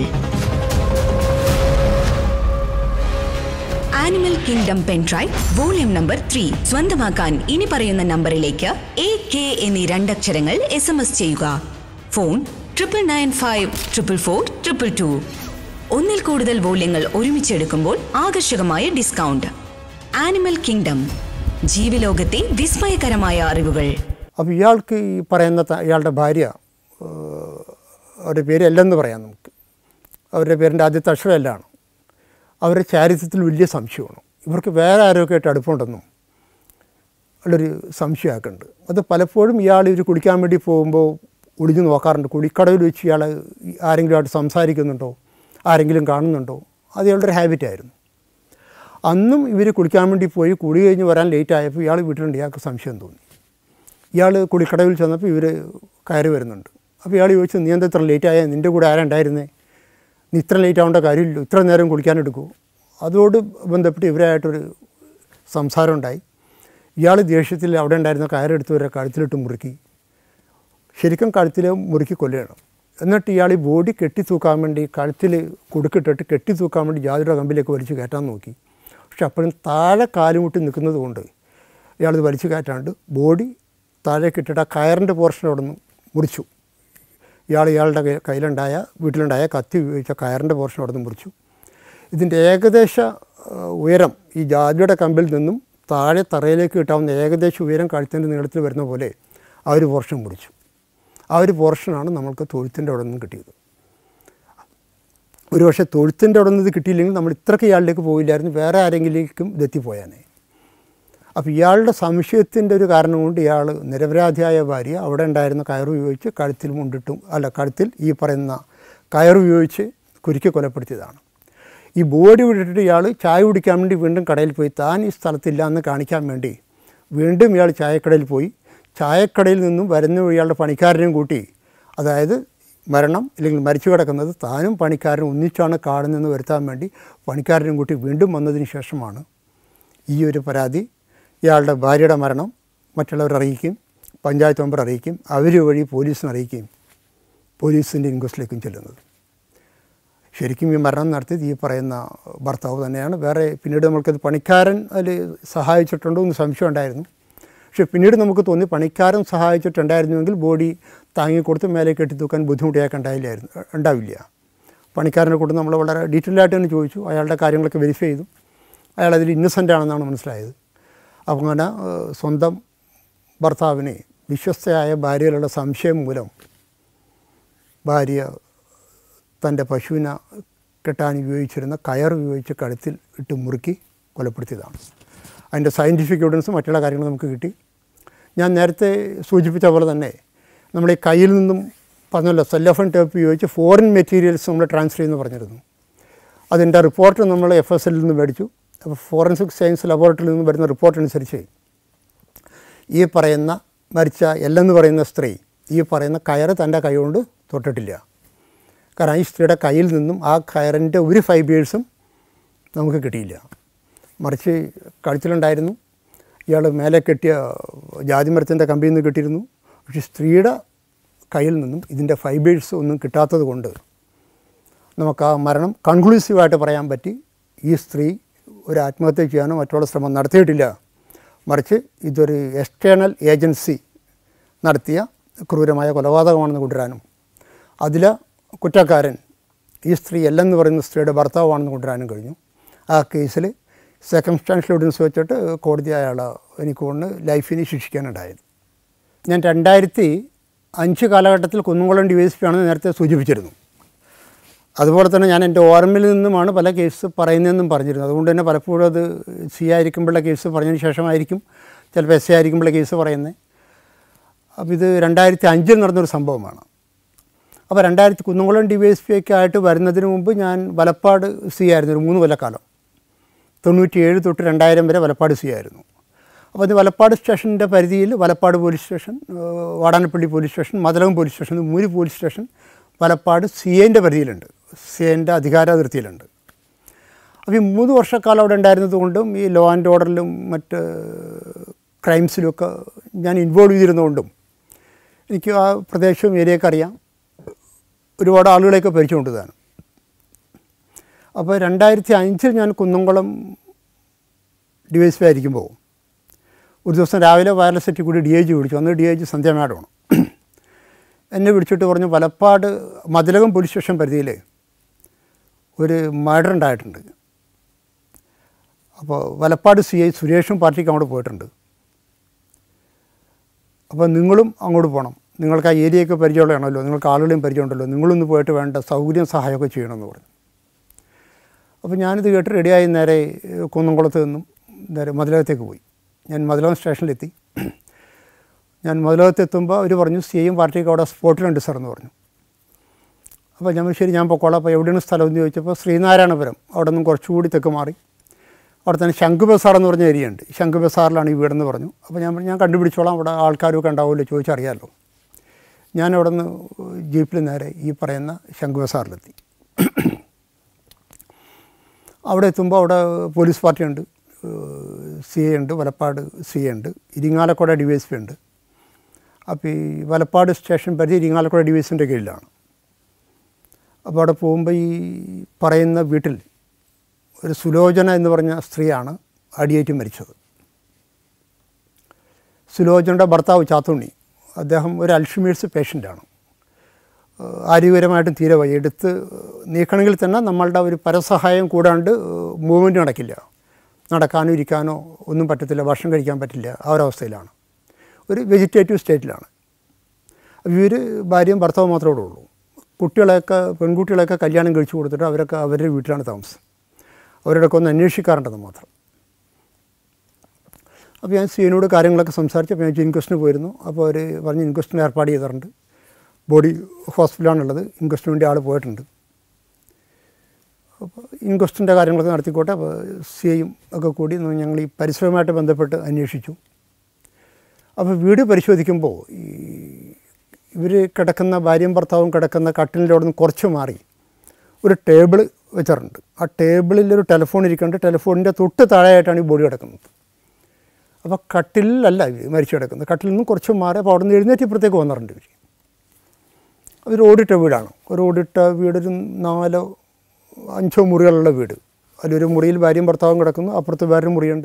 animal kingdom pendrive volume number three സ്വന്തമാക്കാൻ ഇനി പറയുന്ന നമ്പറിലേക്ക് എ കെ എന്നീ രണ്ടക്ഷരങ്ങൾ എസ് എം എസ് ചെയ്യുക phone triple nine five triple four triple two ഒന്നിൽ കൂടുതൽ വോള്യങ്ങൾ ഒരുമിച്ചെടുക്കുമ്പോൾ ആകർഷകമായ ഡിസ്കൗണ്ട് ആനിമൽ കിങ്ഡം ജീവിലോകത്തെ വിസ്മയകരമായ അറിവുകൾ അപ്പോൾ ഇയാൾക്ക് ഈ പറയുന്ന ത- ഇയാളുടെ ഭാര്യ ഏഹ്, അവരുടെ പേര് എല്ലെന്ന് പറയാം നമുക്ക് അവരുടെ പേരിൻ്റെ ആദ്യത്തെ അക്ഷരം എല്ലാണ് അവരുടെ ചാരിത്രത്തിൽ വലിയ സംശയമാണ് ഇവർക്ക് വേറെ ആരോഗ്യമായിട്ട് അടുപ്പമുണ്ടെന്നും ഉള്ളൊരു സംശയമാക്കുന്നുണ്ട് അത് പലപ്പോഴും ഇയാൾ ഇവർ കുടിക്കാൻ വേണ്ടി പോകുമ്പോൾ ഒളിഞ്ഞു നോക്കാറുണ്ട് കുടിക്കടവിൽ വെച്ച് ഇയാൾ ആരെങ്കിലുമായിട്ട് സംസാരിക്കുന്നുണ്ടോ ആരെങ്കിലും കാണുന്നുണ്ടോ അത് ഇയാളുടെ ഒരു ഹാബിറ്റായിരുന്നു അന്നും ഇവർ കുളിക്കാൻ വേണ്ടി പോയി കുളി കഴിഞ്ഞ് വരാൻ ലേറ്റ് ആയപ്പോൾ ഇയാൾ വീട്ടിലുണ്ട് ഇയാൾക്ക് സംശയം തോന്നി ഇയാൾ കുളിക്കടവിൽ ചെന്നപ്പോൾ ഇവർ കയറി വരുന്നുണ്ട് അപ്പോൾ ഇയാൾ ചോദിച്ചു നീ എന്താ ഇത്ര ലേറ്റ് ആയാൽ നിൻ്റെ കൂടെ ആരാ ഉണ്ടായിരുന്നേ നീ ഇത്ര ലേറ്റ് ആവേണ്ട കാര്യമില്ലല്ലോ ഇത്ര നേരം കുളിക്കാനെടുക്കുമോ അതോട് ബന്ധപ്പെട്ട് ഇവരായിട്ടൊരു സംസാരം ഉണ്ടായി ഇയാൾ ദേഷ്യത്തിൽ അവിടെ ഉണ്ടായിരുന്ന കയറെടുത്തവരെ കഴുത്തിലിട്ട് മുറുക്കി ശരിക്കും കഴുത്തിൽ മുറുക്കി കൊല്ലുകയാണ് എന്നിട്ട് ഇയാൾ ഈ ബോഡി കെട്ടി തൂക്കാൻ വേണ്ടി കഴുത്തിൽ കുടുക്കിട്ടിട്ട് കെട്ടി തൂക്കാൻ വേണ്ടി ജാതിയുടെ കമ്പിലേക്ക് വലിച്ച് കയറ്റാൻ നോക്കി പക്ഷെ അപ്പോഴും താഴെ കാലുമുട്ടി നിൽക്കുന്നത് കൊണ്ട് ഇയാളിത് വലിച്ചു കയറ്റാണ്ട് ബോഡി താഴേക്ക് ഇട്ടിട്ട് ആ കയറിൻ്റെ പോർഷൻ അവിടെ നിന്ന് മുറിച്ചു ഇയാൾ ഇയാളുടെ കൈ- കയ്യിലുണ്ടായ വീട്ടിലുണ്ടായ കത്തി ഉപയോഗിച്ച കയറിൻ്റെ പോർഷൻ അവിടെ നിന്ന് മുറിച്ചു ഇതിൻ്റെ ഏകദേശ ആ, ഉയരം ഈ ജാതിയുടെ കമ്പിൽ നിന്നും താഴെ തറയിലേക്ക് കിട്ടാവുന്ന ഏകദേശ ഉയരം കഴുത്തിൻ്റെ നീളത്തിൽ വരുന്ന പോലെ ആ ഒരു പോർഷൻ മുറിച്ചു ആ ഒരു പോർഷനാണ് നമ്മൾക്ക് തൊഴുത്തിൻ്റെ അവിടെ നിന്നും കിട്ടിയത് ഒരു പക്ഷേ തൊഴുത്തിൻ്റെ അവിടെ നിന്ന് ഇത് കിട്ടിയില്ലെങ്കിൽ നമ്മൾ ഇത്രയ്ക്ക് ഇയാളിലേക്ക് പോയില്ലായിരുന്നു വേറെ ആരെങ്കിലേക്കും ഇതെത്തിപ്പോയാനേ അപ്പോൾ ഇയാളുടെ സംശയത്തിൻ്റെ ഒരു കാരണം കൊണ്ട് ഇയാൾ നിരപരാധിയായ ഭാര്യ അവിടെ ഉണ്ടായിരുന്ന കയർ ഉപയോഗിച്ച് കഴുത്തിൽ മുണ്ടിട്ടും അല്ല കഴുത്തിൽ ഈ പറയുന്ന കയർ ഉപയോഗിച്ച് കുരുക്കി കൊലപ്പെടുത്തിയതാണ് ഈ ബോഡി വിട്ടിട്ട് ഇയാൾ ചായ കുടിക്കാൻ വേണ്ടി വീണ്ടും കടയിൽ പോയി താൻ ഈ സ്ഥലത്തില്ല എന്ന് കാണിക്കാൻ വേണ്ടി വീണ്ടും ഇയാൾ ചായക്കടയിൽ പോയി ചായക്കടയിൽ നിന്നും വരുന്ന ഇയാളുടെ പണിക്കാരനെയും കൂട്ടി അതായത് മരണം അല്ലെങ്കിൽ മരിച്ചു കിടക്കുന്നത് താനും പണിക്കാരനും ഒന്നിച്ചാണ് കാണുന്നതെന്ന് വരുത്താൻ വേണ്ടി പണിക്കാരനും കൂട്ടി വീണ്ടും വന്നതിന് ശേഷമാണ് ഈ ഒരു പരാതി ഇയാളുടെ ഭാര്യയുടെ മരണം മറ്റുള്ളവർ അറിയിക്കും പഞ്ചായത്ത് മെമ്പർ അറിയിക്കും അവർ വഴി പോലീസിനെ അറിയിക്കുകയും പോലീസിൻ്റെ ഇൻക്വസ്റ്റിലേക്കും ചെല്ലുന്നത് ശരിക്കും ഈ മരണം നടത്തിയത് ഈ പറയുന്ന ഭർത്താവ് തന്നെയാണ് വേറെ പിന്നീട് നമ്മൾക്കത് പണിക്കാരൻ അതിൽ സഹായിച്ചിട്ടുണ്ടോ എന്ന് സംശയം ഉണ്ടായിരുന്നു പക്ഷേ പിന്നീട് നമുക്ക് തോന്നി പണിക്കാരൻ സഹായിച്ചിട്ടുണ്ടായിരുന്നുവെങ്കിൽ ബോഡി താങ്ങിക്കൊടുത്ത് മേലെ കെട്ടിത്തൂക്കാൻ ബുദ്ധിമുട്ടിയാക്കാൻ ഉണ്ടായില്ലായിരുന്നു ഉണ്ടാവില്ല പണിക്കാരനെ കൊണ്ട് നമ്മൾ വളരെ ഡീറ്റെയിൽ ആയിട്ട് തന്നെ ചോദിച്ചു അയാളുടെ കാര്യങ്ങളൊക്കെ വെരിഫൈ ചെയ്തു അയാൾ അതിൽ ഇന്നസെൻ്റ് ആണെന്നാണ് മനസ്സിലായത് അപ്പോൾ അങ്ങനെ ഏഹ്, സ്വന്തം ഭർത്താവിനെ വിശ്വസ്തയായ ഭാര്യയിലുള്ള സംശയം മൂലം ഭാര്യ തൻ്റെ പശുവിനെ കെട്ടാൻ ഉപയോഗിച്ചിരുന്ന കയർ ഉപയോഗിച്ച് കഴുത്തിൽ ഇട്ട് മുറുക്കി കൊലപ്പെടുത്തിയതാണ് അതിൻ്റെ സയൻറ്റിഫിക് എവിഡൻസ് മറ്റുള്ള കാര്യങ്ങൾ നമുക്ക് കിട്ടി ഞാൻ നേരത്തെ സൂചിപ്പിച്ച പോലെ തന്നെ നമ്മുടെ ഈ കയ്യിൽ നിന്നും പറഞ്ഞല്ലോ സെല്ലോഫൺ ടേപ്പ് ഉപയോഗിച്ച് ഫോറിൻ മെറ്റീരിയൽസ് നമ്മൾ ട്രാൻസ്ഫർ ചെയ്യുമെന്ന് പറഞ്ഞിരുന്നു അതിൻ്റെ റിപ്പോർട്ട് നമ്മൾ എഫ് എസ് എല്ലിൽ നിന്ന് മേടിച്ചു അപ്പോൾ ഫോറൻസിക് സയൻസ് ലബോറട്ടറിയിൽ നിന്ന് വരുന്ന റിപ്പോർട്ട് അനുസരിച്ച് ഈ പറയുന്ന മരിച്ച എല്ലെന്ന് പറയുന്ന സ്ത്രീ ഈ പറയുന്ന കയറ് തൻ്റെ കൈ കൊണ്ട് തൊട്ടിട്ടില്ല കാരണം ഈ സ്ത്രീയുടെ കയ്യിൽ നിന്നും ആ കയറിൻ്റെ ഒരു ഫൈബേഴ്സും നമുക്ക് കിട്ടിയില്ല മറിച്ച് കഴുത്തിലുണ്ടായിരുന്നു ഇയാൾ മേലെ കെട്ടിയ ജാതിമരത്തിൻ്റെ കമ്പിയിൽ നിന്ന് കിട്ടിയിരുന്നു പക്ഷേ സ്ത്രീയുടെ കയ്യിൽ നിന്നും ഇതിൻ്റെ ഫൈബേഴ്സ് ഒന്നും കിട്ടാത്തത് കൊണ്ട് നമുക്ക് ആ മരണം കൺക്ലൂസീവായിട്ട് പറയാൻ പറ്റി ഈ സ്ത്രീ ഒരു ആത്മഹത്യ ചെയ്യാനോ മറ്റുള്ള ശ്രമം നടത്തിയിട്ടില്ല മറിച്ച് ഇതൊരു എക്സ്റ്റേണൽ ഏജൻസി നടത്തിയ ക്രൂരമായ കൊലപാതകമാണെന്ന് കൊണ്ടുവരാനും അതിൽ കുറ്റക്കാരൻ ഈ സ്ത്രീ അല്ലെന്ന് പറയുന്ന സ്ത്രീയുടെ ഭർത്താവാണെന്ന് കൊണ്ടുവരാനും കഴിഞ്ഞു ആ കേസിൽ സെക്കംസ്റ്റാൻഷ്യൽ എവിഡൻസ് വെച്ചിട്ട് കോടതി അയാളെ എനിക്ക് കൊണ്ട് ലൈഫിന് ശിക്ഷിക്കാനുണ്ടായത് ഞാൻ രണ്ടായിരത്തി അഞ്ച് കാലഘട്ടത്തിൽ കുന്നംകുളം ഡി എസ് പി ആണെന്ന് നേരത്തെ സൂചിപ്പിച്ചിരുന്നു അതുപോലെ തന്നെ ഞാൻ എൻ്റെ ഓർമ്മയിൽ നിന്നുമാണ് പല കേസ് പറയുന്നതെന്നും പറഞ്ഞിരുന്നു അതുകൊണ്ട് തന്നെ പലപ്പോഴും അത് സി ആയിരിക്കുമ്പോഴുള്ള കേസ് പറഞ്ഞതിന് ശേഷമായിരിക്കും ചിലപ്പോൾ എസ് എ ആയിരിക്കുമ്പോഴുള്ള കേസ് പറയുന്നത് അപ്പോൾ ഇത് രണ്ടായിരത്തി അഞ്ചിൽ നടന്നൊരു സംഭവമാണ് അപ്പോൾ രണ്ടായിരത്തി Kunnamkulam D Y S P ഒക്കെ ആയിട്ട് വരുന്നതിന് മുമ്പ് ഞാൻ വലപ്പാട് സി ആയിരുന്നു ഒരു മൂന്ന് കൊല്ലക്കാലം തൊണ്ണൂറ്റിയേഴ് തൊട്ട് രണ്ടായിരം വരെ വലപ്പാട് സി ആയിരുന്നു അപ്പോൾ അത് വലപ്പാട് സ്റ്റേഷൻ്റെ പരിധിയിൽ വലപ്പാട് പോലീസ് സ്റ്റേഷൻ ഏഹ് Vadanappally police station Mathilakam police station ഇത് മൂന്ന് പോലീസ് സ്റ്റേഷൻ വലപ്പാട് സി എൻ്റെ പരിധിയിലുണ്ട് സി എൻ്റെ അധികാരാതിർത്തിയിലുണ്ട് അപ്പോൾ ഈ മൂന്ന് വർഷക്കാലം അവിടെ ഉണ്ടായിരുന്നത് കൊണ്ടും ഈ ലോ ആൻഡ് ഓർഡറിലും മറ്റ് ക്രൈംസിലുമൊക്കെ ഞാൻ ഇൻവോൾവ് ചെയ്തിരുന്നതുകൊണ്ടും എനിക്ക് ആ പ്രദേശവും ഏരിയയൊക്കെ അറിയാം ഒരുപാട് ആളുകളെയൊക്കെ പരിചയമുണ്ട് താനും അപ്പോൾ രണ്ടായിരത്തി അഞ്ചിൽ ഞാൻ കുന്നംകുളം ഡി വൈസ് പി ആയിരിക്കുമ്പോൾ ഒരു ദിവസം രാവിലെ വയർലെസ് സെറ്റിൽ കൂടി ഡി ഐ ജി വിളിച്ചു അന്ന് ഡി ഐ ജി സന്ധ്യ മാഡമാണ് എന്നെ വിളിച്ചിട്ട് പറഞ്ഞു വലപ്പാട് മതിലകം പോലീസ് സ്റ്റേഷൻ പരിധിയിൽ ഒരു മർഡർ ഉണ്ടായിട്ടുണ്ട് അപ്പോൾ വലപ്പാട് സി ഐ സുരേഷും പാർട്ടിക്ക് അങ്ങോട്ട് പോയിട്ടുണ്ട് അപ്പോൾ നിങ്ങളും അങ്ങോട്ട് പോകണം നിങ്ങൾക്ക് ആ ഏരിയയൊക്കെ പരിചയമുള്ളതാണല്ലോ നിങ്ങൾക്ക് ആളുകളെയും പരിചയമുണ്ടല്ലോ നിങ്ങളൊന്ന് പോയിട്ട് വേണ്ട സൗകര്യം സഹായമൊക്കെ ചെയ്യണമെന്ന് പറഞ്ഞു അപ്പോൾ ഞാനിത് കേട്ട് റെഡിയായി നേരെ ഏഹ്, കുന്നംകുളത്ത് നിന്നും നേരെ മതിലകത്തേക്ക് പോയി ഞാൻ മതിലകം സ്റ്റേഷനിലെത്തി ഞാൻ മതിലകത്ത് എത്തുമ്പോൾ അവർ പറഞ്ഞു സി ഐയും പാർട്ടിയൊക്കെ അവിടെ സ്പോട്ടിലുണ്ട് സാർ എന്ന് പറഞ്ഞു അപ്പോൾ ഞാൻ പറഞ്ഞു, ശരി ഞാൻ പൊക്കോളാം അപ്പോൾ എവിടെയാണ് സ്ഥലം എന്ന് ചോദിച്ചപ്പോൾ ശ്രീനാരായണപുരം അവിടെ നിന്നും കുറച്ചുകൂടി തെക്ക് മാറി അവിടെ തന്നെ ശംഖു ബസാർ എന്ന് പറഞ്ഞ ഏരിയ ഉണ്ട് ശംഖു ബസാറിലാണ് ഈ വീടെന്ന് പറഞ്ഞു അപ്പോൾ ഞാൻ പറഞ്ഞു, ഞാൻ കണ്ടുപിടിച്ചോളാം അവിടെ ആൾക്കാരൊക്കെ ഉണ്ടാവുമല്ലോ ചോദിച്ചറിയാമല്ലോ ഞാൻ അവിടെ നിന്ന് ജീപ്പിൽ നേരെ ഈ പറയുന്ന ശംഖു ബസാറിലെത്തി അവിടെ എത്തുമ്പോൾ അവിടെ പോലീസ് പാർട്ടിയുണ്ട് സി എ ഉണ്ട് വലപ്പാട് സി എ ഉണ്ട് Irinjalakuda D Y S P ഉണ്ട് അപ്പോൾ ഈ വലപ്പാട് സ്റ്റേഷൻ പരിധി ഇരിങ്ങാലക്കുട ഡി വൈ എസിൻ്റെ കീഴിലാണ് അപ്പോൾ അവിടെ പോകുമ്പോൾ ഈ പറയുന്ന വീട്ടിൽ ഒരു സുലോചന എന്ന് പറഞ്ഞ സ്ത്രീയാണ് അടിയേറ്റ് മരിച്ചത് സുലോചനയുടെ ഭർത്താവ് ചാത്തുണ്ണി അദ്ദേഹം ഒരു അൽഷിമേഴ്സ് പേഷ്യൻ്റാണ് ആരോഗ്യപരമായിട്ടും തീരെ വയ്യ എടുത്ത് നീക്കണമെങ്കിൽ തന്നെ നമ്മളുടെ ഒരു പരസഹായം കൂടാണ്ട് മൂവ്മെൻറ്റ് നടക്കില്ല നടക്കാനോ ഇരിക്കാനോ ഒന്നും പറ്റത്തില്ല ഭക്ഷണം കഴിക്കാൻ പറ്റില്ല ആ ഒരവസ്ഥയിലാണ് ഒരു വെജിറ്റേറ്റീവ് സ്റ്റേറ്റിലാണ് ഇവർ ഭാര്യയും ഭർത്താവും മാത്രമേ ഇവിടെ ഉള്ളൂ കുട്ടികളെയൊക്കെ പെൺകുട്ടികളെയൊക്കെ കല്യാണം കഴിച്ചു കൊടുത്തിട്ട് അവരൊക്കെ അവരുടെ വീട്ടിലാണ് താമസം അവരോടൊക്കെ ഒന്ന് അന്വേഷിക്കാറുണ്ടെന്ന് മാത്രം അപ്പോൾ ഞാൻ സീനോട് കാര്യങ്ങളൊക്കെ സംസാരിച്ച് അപ്പോൾ ഞാൻ ഇൻക്വസ്റ്റിന് പോയിരുന്നു അപ്പോൾ അവർ പറഞ്ഞ് ഇൻക്വസ്റ്റിന് ഏർപ്പാട് ചെയ്തിട്ടുണ്ട് ബോഡി ഹോസ്പിറ്റലാണുള്ളത് ഇൻക്വസ്റ്റിന് വേണ്ടി ആൾ പോയിട്ടുണ്ട് അപ്പോൾ ഇൻക്വസ്റ്റിൻ്റെ കാര്യങ്ങളൊക്കെ നടത്തിക്കോട്ടെ അപ്പോൾ സി ഐയും ഒക്കെ കൂടി ഞങ്ങൾ ഈ പരിസരവുമായിട്ട് ബന്ധപ്പെട്ട് അന്വേഷിച്ചു അപ്പോൾ വീട് പരിശോധിക്കുമ്പോൾ ഈ ഇവർ കിടക്കുന്ന ഭാര്യയും ഭർത്താവും കിടക്കുന്ന കട്ടിലിൻ്റെ അവിടെ നിന്ന് കുറച്ച് മാറി ഒരു ടേബിൾ വെച്ചിട്ടുണ്ട് ആ ടേബിളിൽ ഒരു ടെലിഫോൺ ഇരിക്കുന്നുണ്ട് ടെലിഫോണിൻ്റെ തൊട്ട് താഴെയായിട്ടാണ് ഈ ബോഡി കിടക്കുന്നത് അപ്പോൾ കട്ടിലല്ല ഇവർ മരിച്ചു കിടക്കുന്നത് കട്ടിലിൽ നിന്ന് കുറച്ച് മാറി അപ്പോൾ അവിടെ നിന്ന് എഴുന്നേറ്റ് ഇപ്പുറത്തേക്ക് വന്നിട്ടുണ്ട് ഇവർ അതൊരു ഓടിട്ട വീടാണ് ഒരു ഓടിട്ട വീടൊരു നാലോ അഞ്ചോ മുറികളുള്ള വീട് അതിലൊരു മുറിയിൽ ഭാര്യയും ഭർത്താവും കിടക്കുന്നു അപ്പുറത്ത് വേറൊരു മുറിയുണ്ട്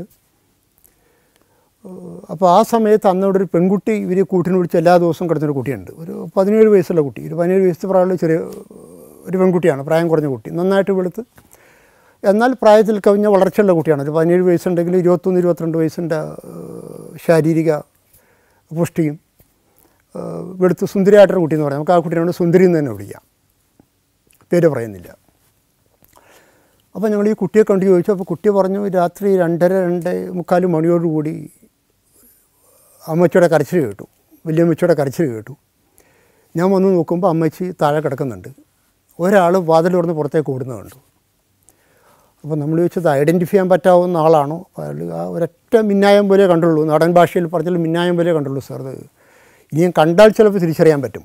അപ്പോൾ ആ സമയത്ത് അന്നവിടെ ഒരു പെൺകുട്ടി ഇവർ കൂട്ടിന് പിടിച്ച് എല്ലാ ദിവസവും കിടന്നൊരു കുട്ടിയുണ്ട് ഒരു പതിനേഴ് വയസ്സുള്ള കുട്ടി ഒരു പതിനേഴ് വയസ്സ് പ്രായമുള്ള ചെറിയ ഒരു പെൺകുട്ടിയാണ് പ്രായം കുറഞ്ഞ കുട്ടി നന്നായിട്ട് വെളുത്ത് എന്നാൽ പ്രായത്തിൽ കവിഞ്ഞ വളർച്ചയുള്ള കുട്ടിയാണ് ഒരു പതിനേഴ് വയസ്സുണ്ടെങ്കിൽ ഇരുപത്തൊന്ന് ഇരുപത്തിരണ്ട് വയസ്സിൻ്റെ ശാരീരിക പുഷ്ടിയും ഏഹ് വെളുത്ത് സുന്ദരിയായിട്ടൊരു കുട്ടി എന്ന് പറയാം നമുക്ക് ആ കുട്ടീനോട് സുന്ദരി എന്ന് തന്നെ വിളിക്കാം പേര് പറയുന്നില്ല അപ്പോൾ ഞങ്ങൾ ഈ കുട്ടിയെ കണ്ടു ചോദിച്ചു അപ്പോൾ കുട്ടി പറഞ്ഞു രാത്രി രണ്ടര രണ്ട് മുക്കാൽ മണിയോടുകൂടി അമ്മച്ചിയുടെ കരച്ചിൽ കേട്ടു വലിയമ്മച്ചിയുടെ കരച്ചിൽ കേട്ടു ഞാൻ വന്ന് നോക്കുമ്പോൾ അമ്മച്ചി താഴെ കിടക്കുന്നുണ്ട് ഒരാൾ വാതിൽ തുറന്ന് പുറത്തേക്ക് ഓടുന്നത് കണ്ടു അപ്പോൾ നമ്മൾ ചോദിച്ചത് ഐഡൻറ്റിഫൈ ചെയ്യാൻ പറ്റാവുന്ന ആളാണോ അപ്പോൾ അയാൾ ആ ഒരൊറ്റ മിന്നായം പോലെ കണ്ടുള്ളൂ നാടൻ ഭാഷയിൽ പറഞ്ഞാൽ മിന്നായം പോലെ കണ്ടുള്ളൂ സാർ അത് ഇനിയും കണ്ടാൽ ചിലപ്പോൾ തിരിച്ചറിയാൻ പറ്റും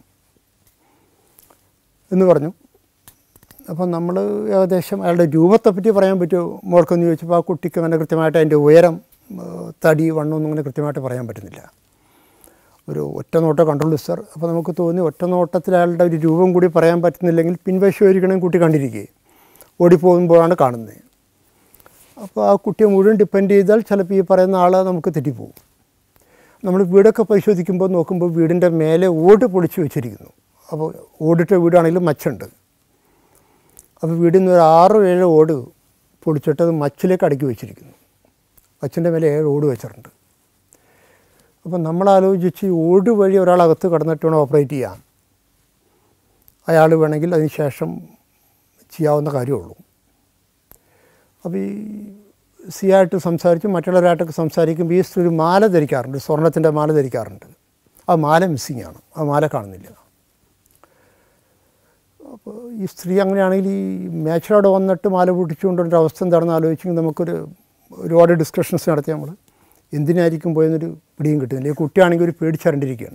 എന്ന് പറഞ്ഞു അപ്പോൾ നമ്മൾ ഏകദേശം അയാളുടെ രൂപത്തെപ്പറ്റി പറയാൻ പറ്റുമോ മോൾക്കെന്ന് ചോദിച്ചപ്പോൾ ആ കുട്ടിക്ക് അങ്ങനെ കൃത്യമായിട്ട് അതിൻ്റെ ഉയരം ആ, തടി വണ്ണം ഒന്നും അങ്ങനെ കൃത്യമായിട്ട് പറയാൻ പറ്റുന്നില്ല ഒരു ഒറ്റ നോട്ടം കണ്ടുള്ളൂ സാർ അപ്പോൾ നമുക്ക് തോന്നി ഒറ്റ നോട്ടത്തിൽ അയാളുടെ ഒരു രൂപം കൂടി പറയാൻ പറ്റുന്നില്ലെങ്കിൽ പിൻവശമായിരിക്കണം കുട്ടി കണ്ടിരിക്കുകയെ ഓടിപ്പോകുമ്പോഴാണ് കാണുന്നത് അപ്പോൾ ആ കുട്ടിയെ മുഴുവൻ ഡിപ്പെൻഡ് ചെയ്താൽ ചിലപ്പോൾ ഈ പറയുന്ന ആൾ നമുക്ക് തെറ്റിപ്പോകും നമ്മൾ വീടൊക്കെ പരിശോധിക്കുമ്പോൾ നോക്കുമ്പോൾ വീടിൻ്റെ മേലെ ഓട് പൊളിച്ച് വെച്ചിരിക്കുന്നു അപ്പോൾ ഓടിട്ട വീടാണെങ്കിലും മച്ചുണ്ട് അപ്പോൾ വീടിൽ നിന്ന് ഒരു ആറ് ഏഴ് ഓട് പൊളിച്ചിട്ട് അത് മച്ചിലേക്ക് അടുക്കി വെച്ചിരിക്കുന്നു മച്ചിൻ്റെ മേലെ ഏഴ് ഓട് വെച്ചിട്ടുണ്ട് അപ്പം നമ്മൾ ആലോചിച്ച് ഈ ഓട് വഴി ഒരാളകത്ത് കടന്നിട്ട് വേണം ഓപ്പറേറ്റ് ചെയ്യാൻ അയാൾ വേണമെങ്കിൽ അതിന് ശേഷം ചെയ്യാവുന്ന കാര്യമുള്ളൂ അപ്പോൾ ഈ സി ആയിട്ട് സംസാരിച്ച് മറ്റുള്ളവരായിട്ടൊക്കെ സംസാരിക്കുമ്പോൾ ഈ സ്ത്രീ ഒരു മാല ധരിക്കാറുണ്ട് സ്വർണത്തിൻ്റെ മാല ധരിക്കാറുണ്ട് ആ മാല മിസ്സിങ് ആണ് ആ മാല കാണുന്നില്ല അപ്പോൾ ഈ സ്ത്രീ അങ്ങനെയാണെങ്കിൽ ഈ മേച്ചറോടെ വന്നിട്ട് മാല പൊട്ടിച്ചുകൊണ്ടൊരു അവസ്ഥ എന്താണെന്ന് ആലോചിച്ചെങ്കിൽ നമുക്കൊരു ഒരുപാട് ഡിസ്കഷൻസ് നടത്തി നമ്മൾ എന്തിനായിരിക്കും പോയെന്നൊരു പിടിയും കിട്ടുന്നില്ല ഈ കുട്ടിയാണെങ്കിൽ ഒരു പേടിച്ചരണ്ടിരിക്കുകയാണ്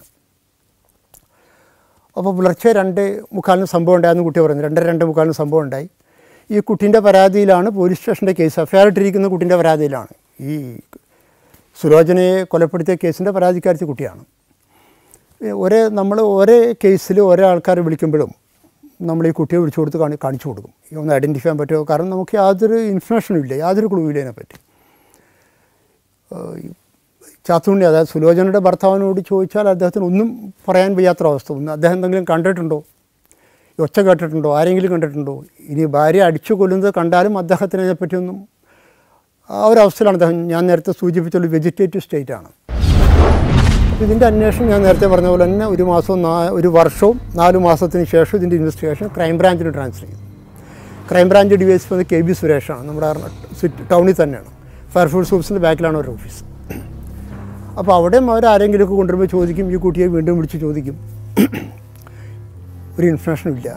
അപ്പോൾ പുലർച്ചെ രണ്ട് മുക്കാലിന് സംഭവം ഉണ്ടായെന്ന് കുട്ടി പറഞ്ഞു രണ്ടര രണ്ട് മുക്കാലിന് സംഭവം ഉണ്ടായി ഈ കുട്ടീൻ്റെ പരാതിയിലാണ് പോലീസ് സ്റ്റേഷൻ്റെ കേസ് എഫ്ഐആർ ഇട്ടിരിക്കുന്ന കുട്ടീൻ്റെ പരാതിയിലാണ് ഈ സുലോചനയെ കൊലപ്പെടുത്തിയ കേസിൻ്റെ പരാതിക്കാരിച്ച കുട്ടിയാണ് ഈ ഒരേ നമ്മൾ ഒരേ കേസിൽ ഒരേ ആൾക്കാരെ വിളിക്കുമ്പോഴും നമ്മൾ ഈ കുട്ടിയെ വിളിച്ചു കൊടുത്ത് കാണി കാണിച്ചു കൊടുക്കും ഈ ഒന്ന് ഐഡൻറ്റിഫൈ ചെയ്യാൻ പറ്റുമോ കാരണം നമുക്ക് യാതൊരു ഇൻഫർമേഷനും ഇല്ല യാതൊരു ക്ലൂ ഇല്ല അതിനെപ്പറ്റി ഏഹ് ഈ ചാത്തുണ്ണി അതായത് സുലോചനയുടെ ഭർത്താവിനോട് ചോദിച്ചാൽ അദ്ദേഹത്തിന് ഒന്നും പറയാൻ വയ്യാത്തൊരവസ്ഥ ഒന്ന് അദ്ദേഹം എന്തെങ്കിലും കണ്ടിട്ടുണ്ടോ ഈ ഒച്ച കേട്ടിട്ടുണ്ടോ ആരെങ്കിലും കണ്ടിട്ടുണ്ടോ ഇനി ഭാര്യ അടിച്ചു കൊല്ലുന്നത് കണ്ടാലും അദ്ദേഹത്തിന് അതിനെപ്പറ്റിയൊന്നും ആ ഒരു അവസ്ഥയിലാണ് അദ്ദേഹം ഞാൻ നേരത്തെ സൂചിപ്പിച്ചുള്ള വെജിറ്റേറ്റീവ് സ്റ്റേറ്റ് ആണ് അപ്പോൾ ഇതിൻ്റെ അന്വേഷണം ഞാൻ നേരത്തെ പറഞ്ഞ പോലെ തന്നെ ഒരു മാസവും നാ ഒരു വർഷവും നാല് മാസത്തിന് ശേഷം ഇതിൻ്റെ ഇൻവെസ്റ്റിഗേഷൻ ക്രൈംബ്രാഞ്ചിന് ട്രാൻസ്ഫർ ചെയ്തു crime branch D S P K B സുരേഷാണ് നമ്മുടെ സിറ്റി ടൗണിൽ തന്നെയാണ് ഫയർഫോഴ്സ് ഓഫീസിൻ്റെ ബാക്കിലാണ് ഒരു ഓഫീസ് അപ്പോൾ അവിടെയും അവർ ആരെങ്കിലുമൊക്കെ കൊണ്ടുവരുമ്പോൾ ചോദിക്കും ഈ കുട്ടിയെ വീണ്ടും വിളിച്ച് ചോദിക്കും ഒരു ഇൻഫർമേഷനും ഇല്ല